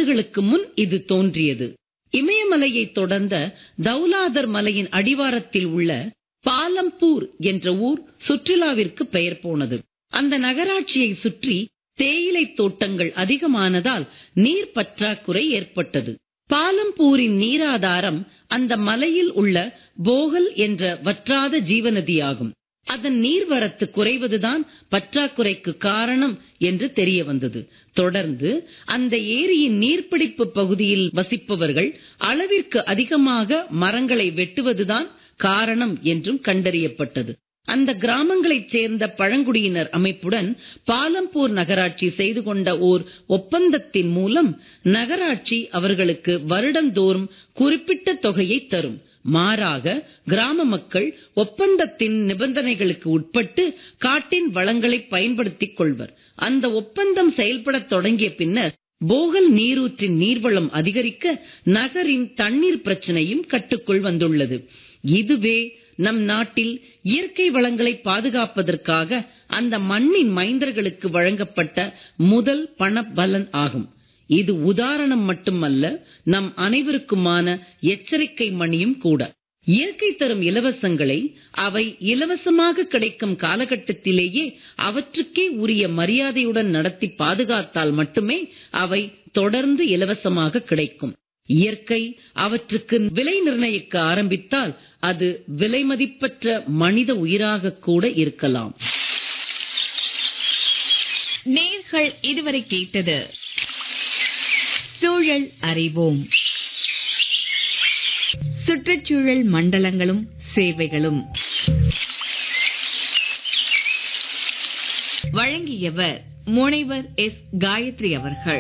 ஆண்டுகளுக்கு முன் இது தோன்றியது இமயமலையை தொடர்ந்த தௌலாதர் மலையின் அடிவாரத்தில் உள்ள பாலம்பூர் என்ற ஊர் சுற்றுலாவிற்கு பெயர் போனது அந்த நகராட்சியை சுற்றி தேயிலை தோட்டங்கள் அதிகமானதால் நீர் பற்றாக்குறை ஏற்பட்டது பாலம்பூரின் நீராதாரம் அந்த மலையில் உள்ள போகல் என்ற வற்றாத ஜீவநதியாகும் அதன் நீர்வரத்து குறைவதுதான் பற்றாக்குறைக்கு காரணம் என்று தெரிய வந்தது தொடர்ந்து அந்த ஏரியின் நீர்பிடிப்பு பகுதியில் வசிப்பவர்கள் அளவிற்கு அதிகமாக மரங்களை வெட்டுவதுதான் காரணம் என்றும் கண்டறியப்பட்டது அந்த கிராமங்களைச் சேர்ந்த பழங்குடியினர் அமைப்புடன் பாலம்பூர் நகராட்சி செய்து கொண்ட ஓர் ஒப்பந்தத்தின் மூலம் நகராட்சி அவர்களுக்கு வருடந்தோறும் குறிப்பிட்ட தொகையை தரும் மாறாக கிராம மக்கள் ஒப்பந்தத்தின் நிபந்தனைகளுக்கு உட்பட்டு காட்டின் வளங்களை பயன்படுத்திக் கொள்வர் அந்த ஒப்பந்தம் செயல்படத் தொடங்கிய பின்னர் போகல் நீரூற்றின் நீர்வளம் அதிகரிக்க நகரின் தண்ணீர் பிரச்சனையும் கட்டுக்குள் வந்துள்ளது இதுவே நம் நாட்டில் இயற்கை வளங்களை பாதுகாப்பதற்காக அந்த மண்ணின் மைந்தர்களுக்கு வழங்கப்பட்ட முதல் பண பலன் ஆகும் இது உதாரணம் மட்டுமல்ல நம் அனைவருக்குமான எச்சரிக்கை மணியும் கூட இயற்கை தரும் இலவசங்களை அவை இலவசமாக கிடைக்கும் காலகட்டத்திலேயே அவற்றுக்கே உரிய மரியாதையுடன் நடத்தி பாதுகாத்தால் மட்டுமே அவை தொடர்ந்து இலவசமாக கிடைக்கும் இயற்கை அவற்றுக்கு விலை நிர்ணயிக்க ஆரம்பித்தால் அது விலை மதிப்பற்ற மனித உயிராக கூட இருக்கலாம் நேர்கள் இதுவரை கேட்டது சூழல் அறிவோம் சுற்றுச்சூழல் மண்டலங்களும் சேவைகளும் வழங்கியவர் முனைவர் எஸ் காயத்ரி அவர்கள்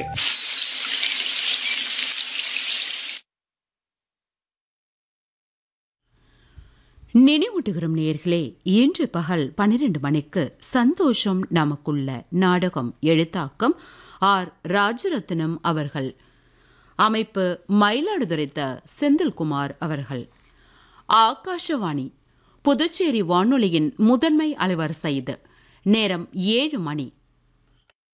நினைவூட்டுகிறோம் நேர்களே இன்று பகல் பனிரெண்டு மணிக்கு சந்தோஷம் நமக்குள்ள நாடகம் எழுத்தாக்கம் ஆர் ராஜரத்னம் அவர்கள் அமைப்பு மயிலாடுதுறை த செந்தில்குமார் அவர்கள் ஆகாஷவாணி புதுச்சேரி வானொலியின் முதன்மை அலைவரிசை இது நேரம் ஏழு மணி